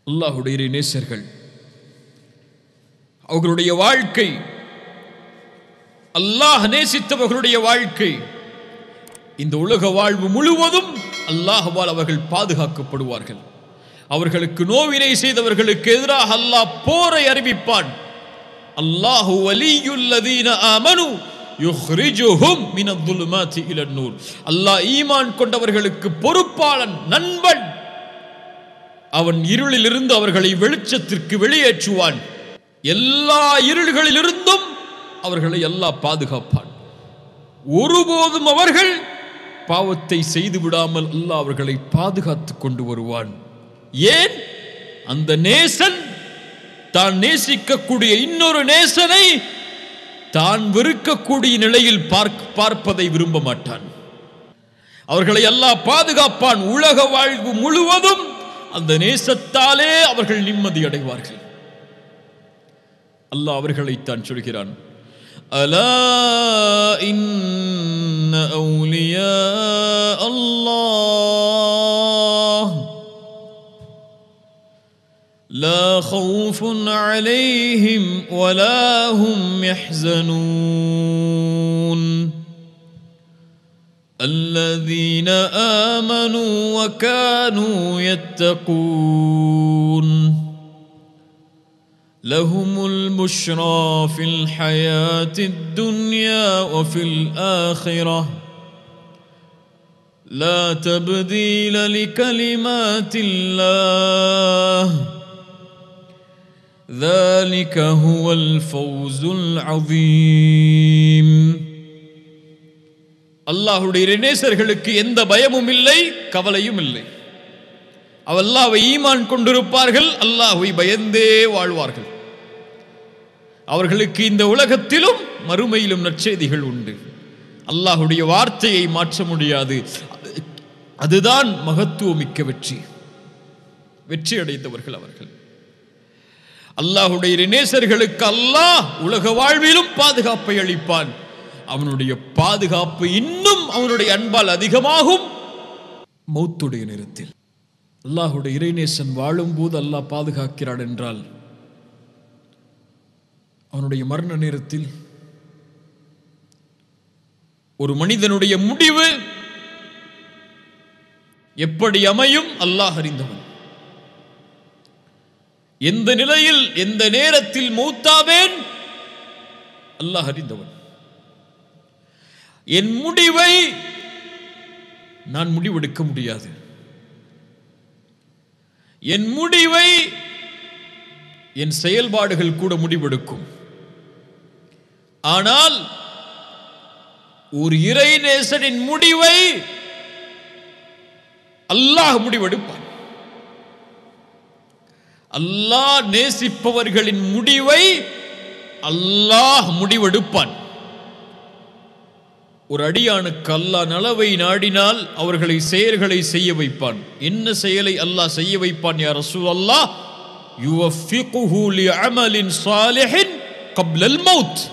அல்லாஹுடைய இறை நேசர்கள் அவர்களுடைய வாழ்க்கை அல்லாஹ் நேசித்தவர்களுடைய வாழ்க்கை இந்த உலக வாழ்வு முழுவதும் அல்லாஹ்வால் அவர்கள் பாதுகாக்கப்படுவார்கள் அவர்களுக்கு நோவினை செய்தவர்களுக்கு எதிராக அல்லாஹ் போரை அறிவிப்பான் அல்லாஹு வலியுல்லதீன ஆமனு யுஹ்ரிஜுஹும் மினத்துலுமாத்தி இலன்னூர் அல்லாஹ் ஈமான் கொண்டவர்களுக்கு பொறுப்பாளன் நண்பன் அவன் இருளிலிருந்து அவர்களை வெளிச்சத்திற்கு வெளியேற்றுவான் எல்லா இருள்களிலிருந்தும் அவர்களை அல்லாஹ் பாதுகாப்பான் ஒருபோதும் அவர்கள் பாவத்தை செய்து விடாமல் அல்லாஹ் அவர்களை பாதுகாத்துக் கொண்டு வருவான் ஏன் அந்த நேசன் தான் நேசிக்கக்கூடிய இன்னொரு நேசனை தான் வெறுக்கக்கூடிய நிலையில் பார்க்க பார்ப்பதை விரும்ப மாட்டான் அவர்களை அல்லாஹ் பாதுகாப்பான் உலக வாழ்வு முழுவதும் அந்த நேசத்தாலே அவர்கள் நிம்மதி அடைவார்கள் அல்லாஹ் அவர்களைத்தான் சொல்கிறான் ألا إن أولياء الله لا خوف عليهم ولا هم يحزنون الذين آمنوا وكانوا يتقون لهم البشرى في الحياة الدنيا وفي الآخرة لا تبديل لكلمات الله ذلك هو الفوز العظيم அல்லாஹுடைய நேசர்களுக்கு எந்த பயமும் இல்லை கவலையும் இல்லை அவல்லாவை ஈமான் கொண்டிருப்பார்கள் அல்லாஹ்வை பயந்தே வாழ்வார்கள் அவர்களுக்கு இந்த உலகத்திலும் மறுமையிலும் நற்செய்திகள் உண்டு அல்லாஹுடைய வார்த்தையை மாற்ற முடியாது அதுதான் மகத்துவமிக்க வெற்றி வெற்றி அடைந்தவர்கள் அவர்கள் அல்லாஹுடைய நேசர்களுக்கு அல்லாஹ் உலக வாழ்விலும் பாதுகாப்பை அளிப்பான் அவனுடைய பாதுகாப்பு இன்னும் அவனுடைய அன்பால் அதிகமாகும் மௌத்துடைய நேரத்தில் அல்லாஹுடைய இறைநேசன் வாழும்போது அல்லாஹ் பாதுகாக்கிறான் என்றால் அவனுடைய மரண நேரத்தில் ஒரு மனிதனுடைய முடிவு எப்படி அமையும் அல்லாஹ் அறிந்தவன் எந்த நிலையில் எந்த நேரத்தில் மௌத்தாவேன் அல்லாஹ் அறிந்தவன் என் முடிவை நான் முடிவெடுக்க முடியாது என் முடிவை என் செயல்பாடுகள் கூட முடிவெடுக்கும் ஆனால் ஒரு இறைநேசனின் முடிவை அல்லாஹ் முடிவெடுப்பான் அல்லாஹ் நேசிப்பவர்களின் முடிவை அல்லாஹ் முடிவெடுப்பான் ஒரு அடியானுக்கு அல்லாஹ் நலவை நாடினால் அவர்களை செயல்களை செய்ய வைப்பான் என்ன செயலை அல்லாஹ் செய்ய வைப்பான் யார் ரசூல் அல்லாஹ் யுவஃபிகுஹு லிஅமலின் சாலிஹின் கப்லல் மௌத்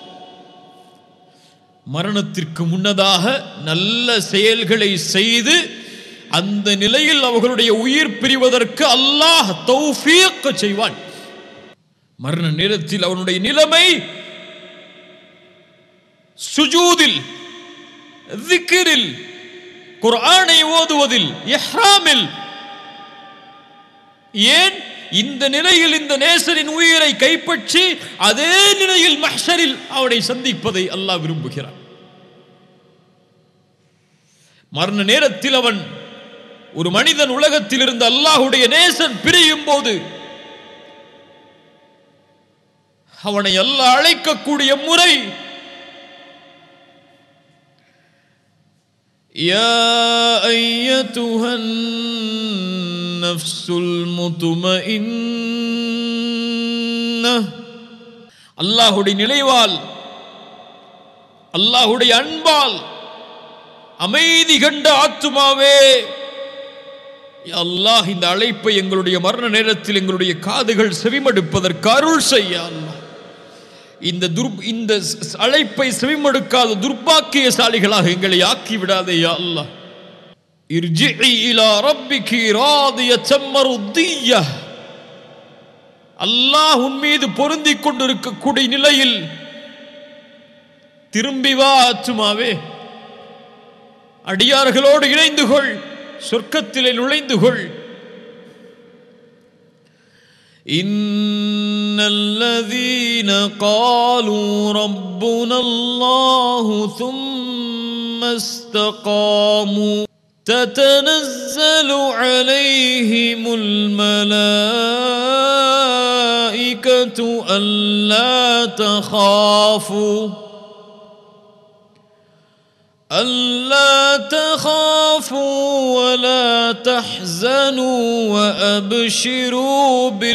மரணத்திற்கு முன்னதாக நல்ல செயல்களை செய்து அந்த நிலையில் அவர்களுடைய உயிர் பிரிவதற்கு அல்லாஹ் தௌஃபீக் செய்வான் மரண நேரத்தில் அவனுடைய நிலைமை சுஜூதில் திக்கிரில் குர்ஆனை ஓதுவதில் இஹ்ராமில் ஏன் இந்த நிலையில் இந்த நேசரின் உயிரை கைப்பற்றி அதே நிலையில் மஹ்ஷரில் அவனை சந்திப்பதை அல்லாஹ் விரும்புகிறான் மரண நேரத்தில் அவன் ஒரு மனிதன் உலகத்தில் இருந்து அல்லாஹுடைய நேசன் பிரியும் போது அவனை அல்லாஹ் அழைக்கக்கூடிய முறை يا أيتها النفس المطمئنة அல்லாஹுடைய நினைவால் அல்லாஹுடைய அன்பால் அமைதி கண்ட ஆத்துமாவே யா அல்லாஹ் இந்த அழைப்பை எங்களுடைய மரண நேரத்தில் எங்களுடைய காதுகள் செவிமடுப்பதற்கு அருள் செய்ய அல்லாஹ் இந்த துர் இந்த ஸ்- அழைப்பை செவிமடுக்காத துர்பாக்கியசாலிகளாக எங்களை ஆக்கி விடாதே யா அல்லாஹ் இர்ஜிஇ இலா ரப்பிகி ராதியத்தம் மர்திய்ய அல்லாஹ் உன் மீது பொருந்திக் கொண்டிருக்கக்கூடிய நிலையில் திரும்பி வா ஆத்துமாவே அடியார்களோடு இணைந்து கொள் சொர்க்கத்திலே நுழைந்து கொள் إن الذين قالوا ربنا الله ثم استقاموا تتنزل عليهم الملائكة ألا تخافوا ألا تخافوا ولا تحزنوا وأبشروا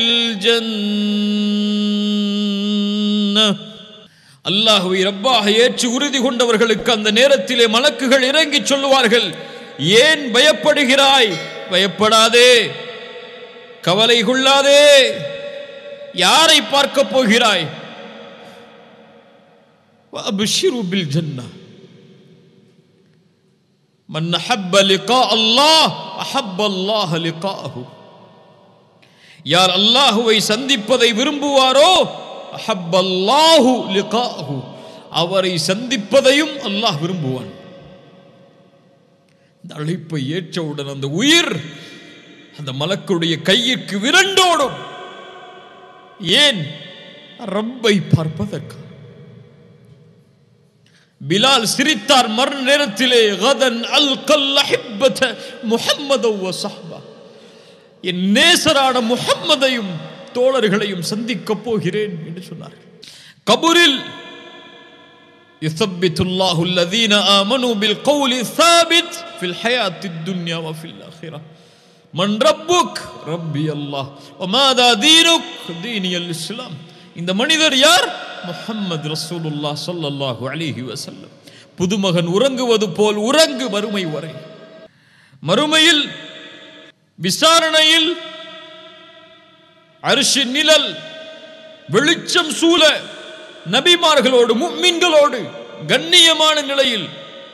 بالجنة அல்லாஹுவை ரப்பாக ஏற்று உறுதி கொண்டவர்களுக்கு அந்த நேரத்திலே மலக்குகள் இறங்கி சொல்லுவார்கள் ஏன் பயப்படுகிறாய் பயப்படாதே கவலை கொள்ளாதே யாரை பார்க்க போகிறாய் وأبشروا بالجنة من أحب لقاء الله أحب الله لقاءه யார் அல்லாஹுவை சந்திப்பதை விரும்புவாரோ அஹப் அல்லாஹு லிகாஹு அவரை சந்திப்பதையும் அல்லாஹ் விரும்புவான் இந்த அழைப்பை ஏற்றவுடன் அந்த உயிர் அந்த மலக்குடைய கையிற்கு விரண்டோடும் ஏன் ரப்பை பார்ப்பதற்கு பிலால் சிரித்தார் மறு நேரத்திலே கதன் அல் கல்லஹிப்பத முஹம்மது வசஹ்பா என் நேசரான முஹம்மதையும் தோழர்களையும் சந்திக்கப் போகிறேன் என்று சொன்னார்கள் கபூரில் يثبت الله الذين آمنوا بالقول الثابت في الحياة الدنيا وفي الآخرة من ربك ربي الله وماذا دينك ديني الإسلام இந்த மனிதர் யார் முஹம்மது ரசூலுல்லா ஸல்லல்லாஹு அலைஹி வஸல்லம் புதுமகன் உறங்குவது போல் உறங்கு மறுமை வரை மறுமையில் விசாரணையில் அரிசி நிழல் வெளிச்சம் சூழ நபிமார்களோடு முக்மின்களோடு கண்ணியமான நிலையில்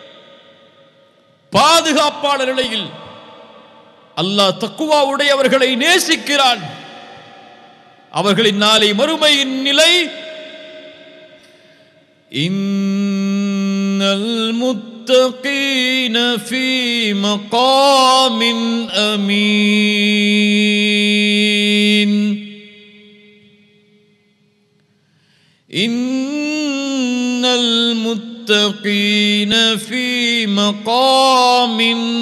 பாதுகாப்பான நிலையில் அல்லாஹ் தக்குவா உடையவர்களை நேசிக்கிறான் அவர்களின் நாளை மறுமையின் நிலை இன்னல் முத்தகீன ஃபீ மகாமின் அமீன் إن المتقين في مقام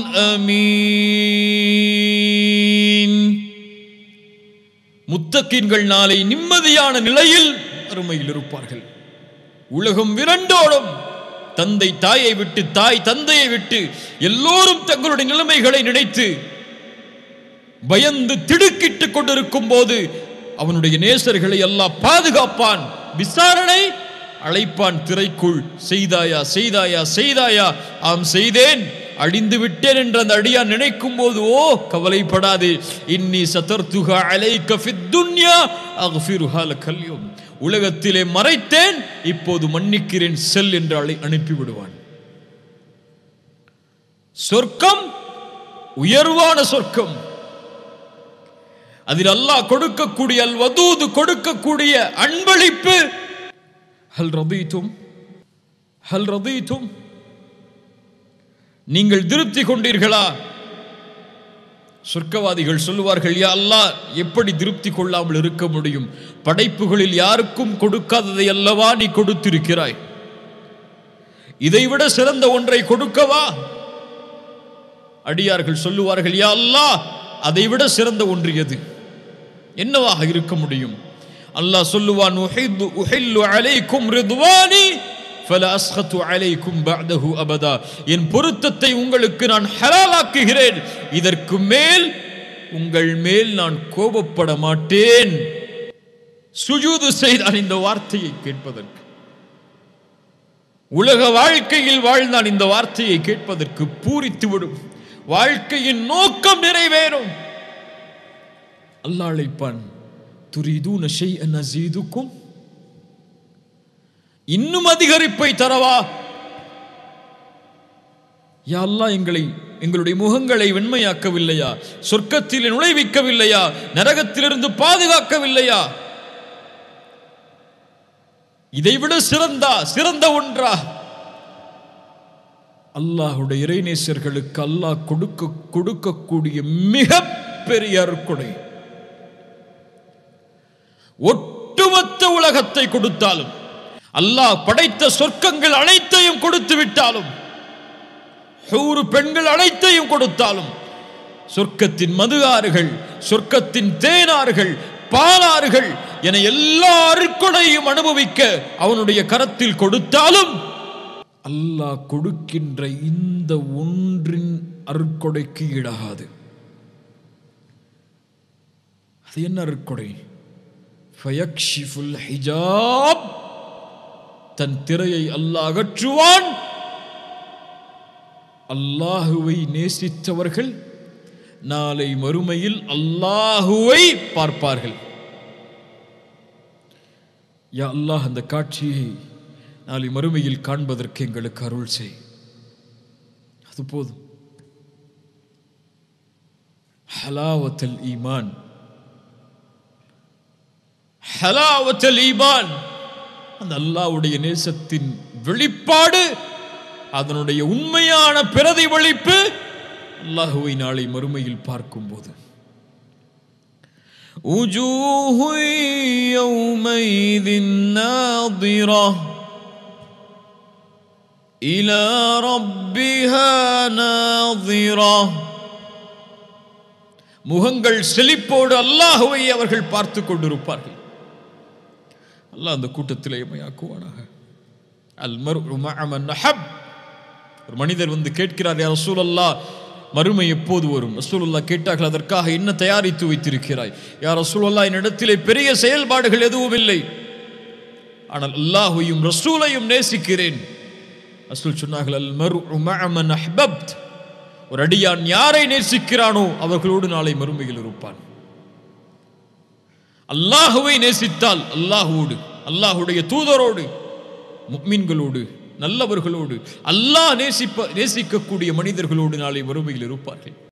أمين முத்தக்கின்கள் நாளை நிம்மதியான நிலையில் அருமையில் இருப்பார்கள் உலகம் விரண்டோடும் தந்தை தாயை விட்டு தாய் தந்தையை விட்டு எல்லோரும் தங்களுடைய நிலைமைகளை நினைத்து பயந்து திடுக்கிட்டுக் கொண்டிருக்கும் போது அவனுடைய நேசர்களை எல்லாம் பாதுகாப்பான் விசாரணை அழைப்பான் திரைக்குள் செய்தாயா செய்தாயா செய்தாயா ஆம் செய்தேன் அழிந்து விட்டேன் என்று அந்த அடியான் நினைக்கும் போது ஓ கவலைப்படாதே இன்னி சதர்துகா அலைக்க ஃபித் துன்யா அக்ஃபிருஹா லக்கல்யும் உலகத்திலே மறைத்தேன் இப்போது மன்னிக்கிறேன் செல் என்று அழை அனுப்பி விடுவான் சொர்க்கம் உயர்வான சொர்க்கம் அதில் அல்லாஹ் கொடுக்கக்கூடிய அல் வதூது கொடுக்கக்கூடிய அன்பளிப்பு ஹல் ரதீத்தும் ஹல் ரதீத்தும் நீங்கள் திருப்தி கொண்டீர்களா சொர்க்கவாதிகள் சொல்லுவார்கள் யா அல்லாஹ் எப்படி திருப்தி கொள்ளாமல் இருக்க முடியும் படைப்புகளில் யாருக்கும் கொடுக்காததை அல்லவா நீ கொடுத்திருக்கிறாய் இதைவிட சிறந்த ஒன்றை கொடுக்கவா அடியார்கள் சொல்லுவார்கள் யா அல்லாஹ் அதைவிட சிறந்த ஒன்று எது என்னவாக இருக்க முடியும் அல்லாஹ் சொல்லுவான் உஹிது உஹில்லு அலைக்கும் ரிதுவானி ஃபல அஸ்கத்து அலைக்கும் பஅதஹு அபதா என் பொருத்தத்தை உங்களுக்கு நான் ஹலாலாக்குகிறேன் இதற்கு மேல் உங்கள் மேல் நான் கோபப்பட மாட்டேன் சுஜூது செய்தான் இந்த வார்த்தையை கேட்பதற்கு உலக வாழ்க்கையில் வாழ்ந்தான் இந்த வார்த்தையை கேட்பதற்கு பூரித்து விடும் வாழ்க்கையின் நோக்கம் நிறைவேறும் அல்லாஹ் அழைப்பான் துரிதூன ஷைஅன் அஸீதுக்கும் இன்னும் அதிகரிப்பை தரவா யா அல்லாஹ் எங்களை எங்களுடைய முகங்களை வெண்மையாக்கவில்லையா சொர்க்கத்தில் நுழைவிக்கவில்லையா நரகத்திலிருந்து பாதுகாக்கவில்லையா இதைவிட சிறந்தா சிறந்த ஒன்றா அல்லாஹுடைய இறைநேசர்களுக்கு அல்லாஹ் கொடுக்க கொடுக்கக்கூடிய மிகப்பெரிய அருக்குடை ஒட்டுமொத்த உலகத்தை கொடுத்தாலும் அல்லாஹ் படைத்த சொர்க்கங்கள் அனைத்தையும் கொடுத்து விட்டாலும் ஹூறு பெண்கள் அனைத்தையும் கொடுத்தாலும் சொர்க்கத்தின் மது ஆறுகள் சொர்க்கத்தின் தேனாறுகள் பாலாறுகள் என எல்லா அருக்கொடையும் அனுபவிக்க அவனுடைய கரத்தில் கொடுத்தாலும் அல்லாஹ் கொடுக்கின்ற இந்த ஒன்றின் அருக்கொடைக்கு ஈடாகாது அது என்ன அருக்கொடை ஃபயக்ஷிஃபுல் ஹிஜாப் தன் திரையை அல்லாஹ் அகற்றுவான் அல்லாஹுவை நேசித்தவர்கள் நாளை மறுமையில் அல்லாஹுவை பார்ப்பார்கள் யா அல்லாஹ் அந்த காட்சியை நாளை மறுமையில் காண்பதற்கு எங்களுக்கு அருள் செய் அது போதும் ஹலாவத்தல் ஈமான் ஹலாவத்தல் ஈமான் அந்த அல்லாஹ்வுடைய நேசத்தின் வெளிப்பாடு அதனுடைய உண்மையான பிரதிபலிப்பு அல்லாஹுவை நாளை மறுமையில் பார்க்கும்போது وجوه يومئذ ناظرة إلى ربها ناظرة முகங்கள் செழிப்போடு அல்லாஹுவை அவர்கள் பார்த்து கொண்டிருப்பார்கள் அல்லாஹ் அந்த கூட்டத்தில் எமையாக்குவானாக அல் மர்உ மஅ மன் அஹப் ஒரு மனிதர் வந்து கேட்கிறார் யா ரசூலல்லாஹ் மறுமை எப்போது வரும் ரசூலுல்லாஹ் கேட்டார்கள் அதற்காக என்ன தயாரித்து வைத்திருக்கிறாய் யா ரசூலுல்லாஹ் என்னிடத்திலே பெரிய செயல்பாடுகள் எதுவும் இல்லை ஆனால் அல்லாஹுவையும் ரசூலையும் நேசிக்கிறேன் ரசூல் சொன்னார்கள் அல் மர்உ மஅ மன் அஹ்பப்த் ஒரு அடியான் யாரை நேசிக்கிறானோ அவர்களோடு நாளை மறுமையில் இருப்பான் அல்லாஹுவை நேசித்தால் அல்லாஹுவோடு அல்லாஹுடைய தூதரோடு முக்மின்களோடு நல்லவர்களோடு அல்லாஹ் நேசிப்ப நேசிக்கக்கூடிய மனிதர்களோடு நாளை வறுமையில் இருப்பார்கள்